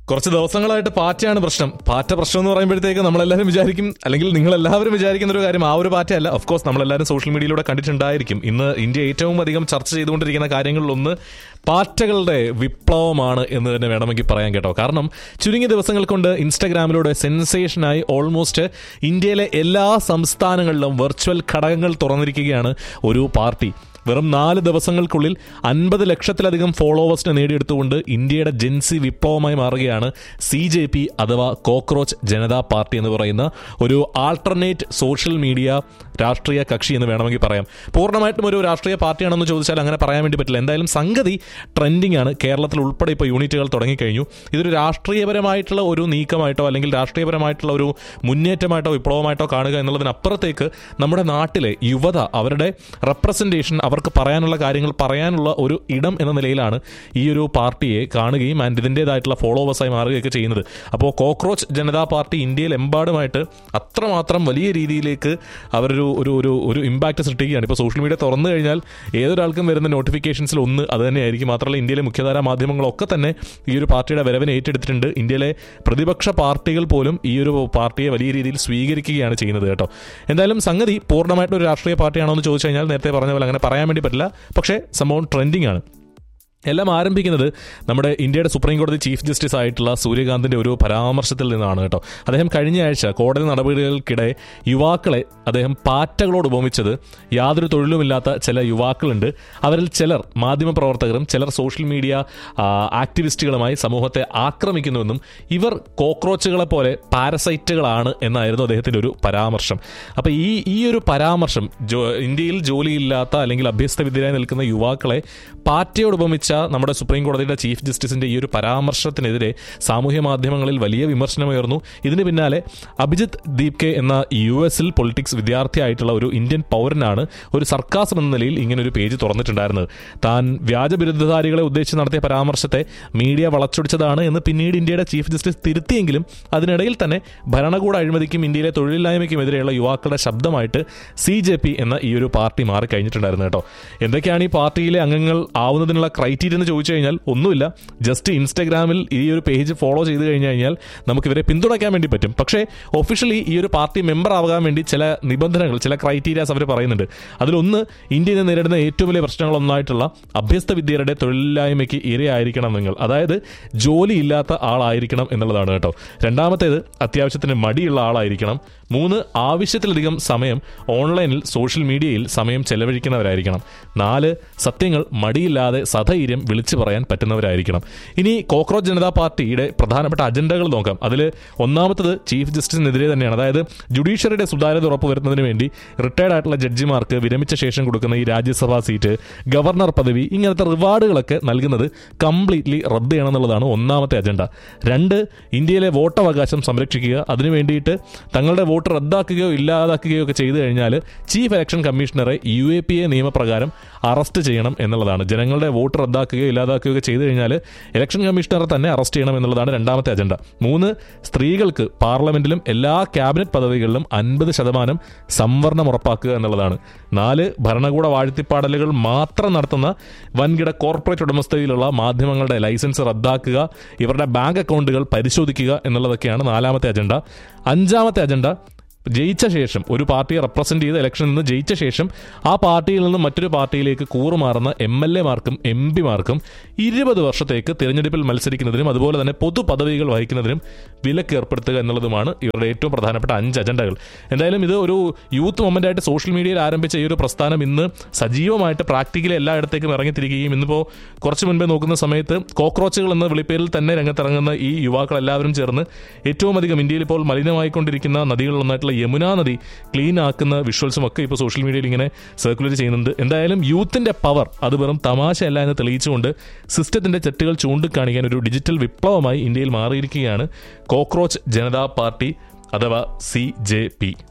കുറച്ച് ദിവസങ്ങളായിട്ട് പാറ്റയാണ് പ്രശ്നം പാറ്റ പ്രശ്നം എന്ന് പറയുമ്പോഴത്തേക്ക് നമ്മളെല്ലാവരും വിചാരിക്കും അല്ലെങ്കിൽ നിങ്ങൾ എല്ലാവരും വിചാരിക്കുന്ന ഒരു കാര്യം ആ ഒരു പാറ്റയല്ല ഓഫ് കോഴ്സ് നമ്മളെല്ലാവരും സോഷ്യൽ മീഡിയയിലൂടെ കണ്ടിട്ടുണ്ടായിരിക്കും ഇന്ന് ഇന്ത്യ ഏറ്റവും അധികം ചർച്ച ചെയ്തുകൊണ്ടിരിക്കുന്ന കാര്യങ്ങളിലൊന്ന് പാറ്റകളുടെ വിപ്ലവമാണ് എന്ന് തന്നെ വേണമെങ്കിൽ പറയാൻ കേട്ടോ കാരണം ചുരുങ്ങിയ ദിവസങ്ങൾ കൊണ്ട് ഇൻസ്റ്റാഗ്രാമിലൂടെ സെൻസേഷനായി ഓൾമോസ്റ്റ് ഇന്ത്യയിലെ എല്ലാ സംസ്ഥാനങ്ങളിലും വെർച്വൽ ഘടകങ്ങൾ തുറന്നിരിക്കുകയാണ് ഒരു പാർട്ടി വെറും നാല് ദിവസങ്ങൾക്കുള്ളിൽ അൻപത് ലക്ഷത്തിലധികം ഫോളോവേഴ്സിനെ നേടിയെടുത്തുകൊണ്ട് ഇന്ത്യയുടെ ജെൻസി വിപ്ലവമായി മാറുകയാണ് സി ജെ പി അഥവാ കോക്രോച്ച് ജനതാ പാർട്ടി എന്ന് പറയുന്ന ഒരു ആൾട്ടർനേറ്റ് സോഷ്യൽ മീഡിയ രാഷ്ട്രീയ കക്ഷി എന്ന് വേണമെങ്കിൽ പറയാം പൂർണ്ണമായിട്ടും ഒരു രാഷ്ട്രീയ പാർട്ടിയാണെന്ന് ചോദിച്ചാൽ അങ്ങനെ പറയാൻ വേണ്ടി പറ്റില്ല എന്തായാലും സംഗതി ട്രെൻഡിംഗ് ആണ് കേരളത്തിൽ ഉൾപ്പെടെ ഇപ്പോൾ യൂണിറ്റുകൾ തുടങ്ങിക്കഴിഞ്ഞു ഇതൊരു രാഷ്ട്രീയപരമായിട്ടുള്ള ഒരു നീക്കമായിട്ടോ അല്ലെങ്കിൽ രാഷ്ട്രീയപരമായിട്ടുള്ള ഒരു മുന്നേറ്റമായിട്ടോ വിപ്ലവമായിട്ടോ കാണുക എന്നുള്ളതിനപ്പുറത്തേക്ക് നമ്മുടെ നാട്ടിലെ യുവത അവരുടെ റെപ്രസെൻറ്റേഷൻ അവർക്ക് പറയാനുള്ള കാര്യങ്ങൾ പറയാനുള്ള ഒരു ഇടം എന്ന നിലയിലാണ് ഈ ഒരു പാർട്ടിയെ കാണുകയും ആൻഡ് ഇതിൻ്റെതായിട്ടുള്ള ഫോളോവേഴ്സായി മാറുകയൊക്കെ ചെയ്യുന്നത് അപ്പോൾ കോക്രോച്ച് ജനതാ പാർട്ടി ഇന്ത്യയിൽ എമ്പാടുമായിട്ട് അത്രമാത്രം വലിയ രീതിയിലേക്ക് അവരൊരു ഒരു ഒരു ഒരു ഇമ്പാക്റ്റ് സൃഷ്ടിക്കുകയാണ് ഇപ്പോൾ സോഷ്യൽ മീഡിയ തുറന്നു കഴിഞ്ഞാൽ ഏതൊരാൾക്കും വരുന്ന നോട്ടിഫിക്കേഷൻസിൽ ഒന്ന് അത് തന്നെയായിരിക്കും മാത്രമല്ല ഇന്ത്യയിലെ മുഖ്യധാരാ മാധ്യമങ്ങളൊക്കെ തന്നെ ഈ ഒരു പാർട്ടിയുടെ വരവിനെ ഏറ്റെടുത്തിട്ടുണ്ട് ഇന്ത്യയിലെ പ്രതിപക്ഷ പാർട്ടികൾ പോലും ഈ ഒരു പാർട്ടിയെ വലിയ രീതിയിൽ സ്വീകരിക്കുകയാണ് ചെയ്യുന്നത് കേട്ടോ എന്തായാലും സംഗതി പൂർണ്ണമായിട്ടും ഒരു രാഷ്ട്രീയ പാർട്ടിയാണോ എന്ന് ചോദിച്ചു കഴിഞ്ഞാൽ നേരത്തെ പറഞ്ഞ പോലെ അങ്ങനെ പറയാൻ വേണ്ടി പറ്റില്ല പക്ഷേ സംഭവം ട്രെൻഡിങ് ആണ് എല്ലാം ആരംഭിക്കുന്നത് നമ്മുടെ ഇന്ത്യയുടെ സുപ്രീം കോടതി ചീഫ് ജസ്റ്റിസ് ആയിട്ടുള്ള സൂര്യകാന്തിന്റെ ഒരു പരാമർശത്തിൽ നിന്നാണ് കേട്ടോ അദ്ദേഹം കഴിഞ്ഞ ആഴ്ച കോടതി നടപടികൾക്കിടെ യുവാക്കളെ അദ്ദേഹം പാറ്റകളോട് ഉപമിച്ചത് യാതൊരു തൊഴിലുമില്ലാത്ത ചില യുവാക്കളുണ്ട് അവരിൽ ചിലർ മാധ്യമപ്രവർത്തകരും ചിലർ സോഷ്യൽ മീഡിയ ആ, ആക്ടിവിസ്റ്റുകളുമായി സമൂഹത്തെ ആക്രമിക്കുന്നുവെന്നും ഇവർ കോക്രോച്ചുകളെ പോലെ പാരസൈറ്റുകളാണ് എന്നായിരുന്നു അദ്ദേഹത്തിന്റെ ഒരു പരാമർശം അപ്പോൾ ഈ ഈ ഒരു പരാമർശം ജോ ഇന്ത്യയിൽ ജോലിയില്ലാത്ത അല്ലെങ്കിൽ അഭ്യസ്തവിദ്യരായി നിൽക്കുന്ന യുവാക്കളെ പാറ്റയോട് ഉപമിച്ച നമ്മുടെ സുപ്രീം കോടതിയുടെ ചീഫ് ജസ്റ്റിസിന്റെ ഈ ഒരു പരാമർശത്തിനെതിരെ സാമൂഹ്യ മാധ്യമങ്ങളിൽ വലിയ വിമർശനമുയർന്നു ഇതിന് പിന്നാലെ അഭിജിത്ത് ദീപ് കെ എന്ന യു എസിൽ പൊളിറ്റിക്സ് വിദ്യാർത്ഥിയായിട്ടുള്ള ഒരു ഇന്ത്യൻ പൗരനാണ് ഒരു സർക്കാസ് എന്ന നിലയിൽ ഇങ്ങനെ ഒരു പേജ് തുറന്നിട്ടുണ്ടായിരുന്നത് താൻ വ്യാജ ബിരുദധാരികളെ ഉദ്ദേശിച്ച് നടത്തിയ പരാമർശത്തെ മീഡിയ വളച്ചൊടിച്ചതാണ് എന്ന് പിന്നീട് ഇന്ത്യയുടെ ചീഫ് ജസ്റ്റിസ് തിരുത്തിയെങ്കിലും അതിനിടയിൽ തന്നെ ഭരണകൂട അഴിമതിക്കും ഇന്ത്യയിലെ തൊഴിലില്ലായ്മയ്ക്കുമെതിരെയുള്ള യുവാക്കളുടെ ശബ്ദമായിട്ട് സി ജെ പി എന്ന ഈ ഒരു പാർട്ടി മാറിക്കഴിഞ്ഞിട്ടുണ്ടായിരുന്നു കേട്ടോ എന്തൊക്കെയാണ് ഈ പാർട്ടിയിലെ അംഗങ്ങൾ ആവുന്നതിനുള്ള ക്രൈറ്റീരിയ എന്ന് ചോദിച്ചു കഴിഞ്ഞാൽ ഒന്നുമില്ല ജസ്റ്റ് ഇൻസ്റ്റാഗ്രാമിൽ ഈ ഒരു പേജ് ഫോളോ ചെയ്ത് കഴിഞ്ഞു കഴിഞ്ഞാൽ നമുക്ക് ഇവരെ പിന്തുണയ്ക്കാൻ വേണ്ടി പറ്റും പക്ഷേ ഒഫീഷ്യലി ഈ ഒരു പാർട്ടി മെമ്പർ ആവാൻ വേണ്ടി ചില നിബന്ധനകൾ ചില ക്രൈറ്റീരിയാസ് അവർ പറയുന്നുണ്ട് അതിലൊന്ന് ഇന്ത്യ ഇന്ന് നേരിടുന്ന ഏറ്റവും വലിയ പ്രശ്നങ്ങളൊന്നായിട്ടുള്ള അഭ്യസ്ത വിദ്യരുടെ തൊഴിലില്ലായ്മയ്ക്ക് ഇരയായിരിക്കണം നിങ്ങൾ അതായത് ജോലിയില്ലാത്ത ആളായിരിക്കണം എന്നുള്ളതാണ് കേട്ടോ രണ്ടാമത്തേത് അത്യാവശ്യത്തിന് മടിയുള്ള ആളായിരിക്കണം മൂന്ന് ആവശ്യത്തിലധികം സമയം ഓൺലൈനിൽ സോഷ്യൽ മീഡിയയിൽ സമയം ചെലവഴിക്കുന്നവരായിരിക്കണം നാല് സത്യങ്ങൾ മടിയില്ലാതെ സധൈര്യം വിളിച്ചു പറയാൻ പറ്റുന്നവരായിരിക്കണം ഇനി കോക്രോച്ച് ജനതാ പാർട്ടിയുടെ പ്രധാനപ്പെട്ട അജണ്ടകൾ നോക്കാം അതിൽ ഒന്നാമത്തത് ചീഫ് ജസ്റ്റിസിനെതിരെ തന്നെയാണ് അതായത് ജുഡീഷ്യറിയുടെ സുതാര്യത ഉറപ്പുവരുത്തുന്നതിന് വേണ്ടി റിട്ടയർഡ് ആയിട്ടുള്ള ജഡ്ജിമാർക്ക് വിരമിച്ച ശേഷം കൊടുക്കുന്ന ഈ രാജ്യസഭാ സീറ്റ് ഗവർണർ പദവി ഇങ്ങനത്തെ റിവാർഡുകളൊക്കെ നൽകുന്നത് കംപ്ലീറ്റ്ലി റദ്ദ് ചെയ്യണം എന്നുള്ളതാണ് ഒന്നാമത്തെ അജണ്ട രണ്ട് ഇന്ത്യയിലെ വോട്ടവകാശം സംരക്ഷിക്കുക അതിനു വേണ്ടിയിട്ട് തങ്ങളുടെ വോട്ട് റദ്ദാക്കുകയോ ഇല്ലാതാക്കുകയോ ഒക്കെ ചെയ്തു കഴിഞ്ഞാൽ ചീഫ് ഇലക്ഷൻ കമ്മീഷണറെ യു എ പി എ നിയമപ്രകാരം അറസ്റ്റ് ചെയ്യണം എന്നുള്ളതാണ് ജനങ്ങളുടെ വോട്ട് റദ്ദാക്കുകയോ ഇല്ലാതാക്കുകയോ ഒക്കെ ചെയ്തു കഴിഞ്ഞാൽ ഇലക്ഷൻ കമ്മീഷണറെ തന്നെ അറസ്റ്റ് ചെയ്യണം എന്നുള്ളതാണ് രണ്ടാമത്തെ അജണ്ട മൂന്ന് സ്ത്രീകൾക്ക് പാർലമെന്റിലും എല്ലാ ക്യാബിനറ്റ് പദവികളിലും അൻപത് ശതമാനം സംവരണം ഉറപ്പാക്കുക എന്നുള്ളതാണ് നാല് ഭരണകൂട വാഴ്ത്തിപ്പാടലുകൾ മാത്രം നടത്തുന്ന വൻകിട കോർപ്പറേറ്റ് ഉടമസ്ഥതയിലുള്ള മാധ്യമങ്ങളുടെ ലൈസൻസ് റദ്ദാക്കുക ഇവരുടെ ബാങ്ക് അക്കൗണ്ടുകൾ പരിശോധിക്കുക എന്നുള്ളതൊക്കെയാണ് നാലാമത്തെ അജണ്ട അഞ്ചാമത്തെ അജണ്ട ജയിച്ച ശേഷം ഒരു പാർട്ടിയെ റെപ്രസെന്റ് ചെയ്ത് ഇലക്ഷനിൽ നിന്ന് ജയിച്ച ശേഷം ആ പാർട്ടിയിൽ നിന്ന് മറ്റൊരു പാർട്ടിയിലേക്ക് കൂറുമാറുന്ന എം എൽ എമാർക്കും എം പിമാർക്കും ഇരുപത് വർഷത്തേക്ക് തിരഞ്ഞെടുപ്പിൽ മത്സരിക്കുന്നതിനും അതുപോലെ തന്നെ പൊതു പദവികൾ വഹിക്കുന്നതിനും വിലക്ക് ഏർപ്പെടുത്തുക എന്നുള്ളതുമാണ് ഇവരുടെ ഏറ്റവും പ്രധാനപ്പെട്ട അഞ്ച് അജണ്ടകൾ എന്തായാലും ഇത് ഒരു യൂത്ത് മൊമെന്റ് ആയിട്ട് സോഷ്യൽ മീഡിയയിൽ ആരംഭിച്ച ഈ ഒരു പ്രസ്ഥാനം ഇന്ന് സജീവമായിട്ട് പ്രാക്ടിക്കലി എല്ലായിടത്തേക്കും ഇറങ്ങിത്തിരിക്കുകയും ഇന്നിപ്പോൾ കുറച്ച് മുൻപേ നോക്കുന്ന സമയത്ത് കോക്രോച്ചുകൾ എന്ന വിളിപ്പേരിൽ തന്നെ രംഗത്തിറങ്ങുന്ന ഈ യുവാക്കൾ എല്ലാവരും ചേർന്ന് ഏറ്റവും അധികം ഇന്ത്യയിൽ ഇപ്പോൾ മലിനമായിക്കൊണ്ടിരിക്കുന്ന നദികളിലൊന്നായിട്ടുള്ള യമുന നദി ക്ലീൻ ആക്കുന്ന വിഷ്വൽസും ഒക്കെ ഇപ്പോൾ സോഷ്യൽ മീഡിയയിൽ ഇങ്ങനെ സർക്കുലേറ്റ് ചെയ്യുന്നുണ്ട് എന്തായാലും യൂത്തിന്റെ പവർ അത് വെറും തമാശയല്ല എന്ന് തെളിയിച്ചുകൊണ്ട് സിസ്റ്റത്തിന്റെ തെറ്റുകൾ ചൂണ്ടിക്കാണിക്കാൻ ഒരു ഡിജിറ്റൽ വിപ്ലവമായി ഇന്ത്യയിൽ മാറിയിരിക്കുകയാണ് കോക്രോച്ച് ജനതാ പാർട്ടി അഥവാ സി ജെ പി